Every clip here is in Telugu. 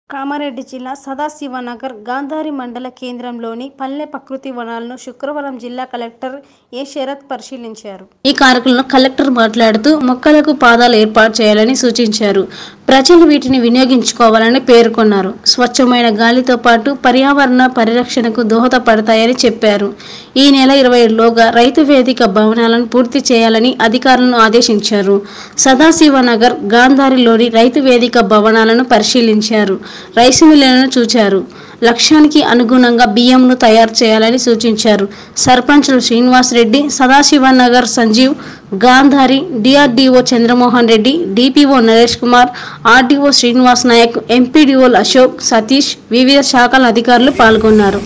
కామారెడ్డి జిల్లా సదాశివనగర్ గాంధారి మండల కేంద్రంలోని పల్లె ప్రకృతి వనాలను శుక్రవారం జిల్లా కలెక్టర్ ఏ శరత్ పరిశీలించారు ఈ కార్యక్రమంలో కలెక్టర్ మాట్లాడుతూ మొక్కలకు పాదాలు ఏర్పాటు చేయాలని సూచించారు ప్రజలు వీటిని వినియోగించుకోవాలని పేర్కొన్నారు స్వచ్ఛమైన గాలితో పాటు పర్యావరణ పరిరక్షణకు దోహదపడతాయని చెప్పారు ఈ నెల ఇరవై లోగా రైతు వేదిక భవనాలను పూర్తి చేయాలని అధికారులను ఆదేశించారు సదాశివనగర్ గాంధారిలోని రైతు వేదిక భవనాలను పరిశీలించారు రైసు మిల్లులను చూచారు లక్ష్యానికి అనుగుణంగా బియ్యంను తయారు చేయాలని సూచించారు సర్పంచులు Srinivas Reddy Sadashivnagar Sanjeev Gandhari DRDO Chandramohan Reddy DPO Naresh Kumar RDO Srinivas Nayak ఎంపీడీఓలు అశోక్ సతీష్ వివిధ శాఖల అధికారులు పాల్గొన్నారు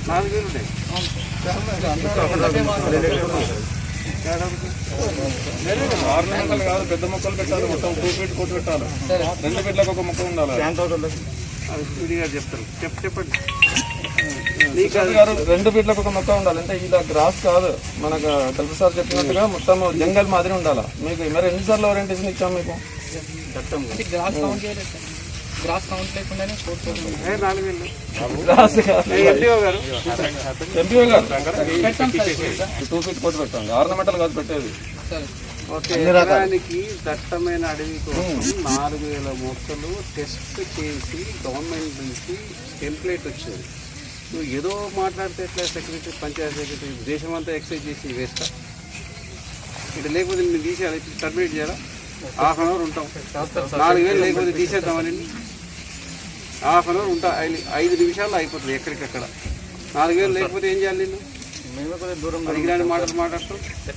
ఆర్నమెంటల్ కాదు పెద్ద మొక్కలు పెట్టాలి మొత్తం టూ ఫీట్ కోట్ పెట్టాలి రెండు ఫీట్లకు ఒక మొక్క ఉండాలి విడిగా చెప్తారు చెప్ చెప్పండి శ్రీకాంత్ గారు రెండు ఫీట్లకు ఒక మొక్క ఉండాలి అంటే ఇలా గ్రాస్ కాదు మనకు తెలుసు సార్ చెప్పినట్టుగా మొత్తం జంగల్ మాదిరి ఉండాలి మీకు మరి ఎన్నిసార్లు ఓరియంటేషన్ ఇచ్చాం మీకు గ్రాస్ కౌంట్ చేయలేదు సార్ గ్రాస్ కౌంట్ లేకుండానే ఫోర్ థౌసండ్ ఏ నాలుగు వేలు గ్రాస్ కాదు ఎంపీఓ గారు ఎంపీఓ గారు టూ ఫీట్ కోట్ పెట్టండి ఆర్నమెంటల్ కాదు పెట్టేది ఓకే ఎకరానికి దట్టమైన అడవి కోసం నాలుగు వేల మొక్కలు టెస్ట్ చేసి గవర్నమెంట్ నుంచి టెంప్లెట్ వచ్చింది నువ్వు ఏదో మాట్లాడితే ఎట్లా సెక్రటరీ పంచాయత్ సెక్రటరీ దేశమంతా ఎక్సైజ్ చేసి వేస్తా ఇటు లేకపోతే నేను తీసేయాలి టర్మినేట్ చేయాలా హాఫ్ అన్ అవర్ ఉంటాం నాలుగు వేలు లేకపోతే తీసేద్దామని హాఫ్ అన్ అవర్ ఉంటా ఐదు ఐదు నిమిషాల్లో అయిపోతుంది ఎక్కడికక్కడ నాలుగు వేలు లేకపోతే ఏం చేయాలి నేను మేమే కొద్దిగా దూరం అడిగిరాని మాటలు మాట్లాడతాం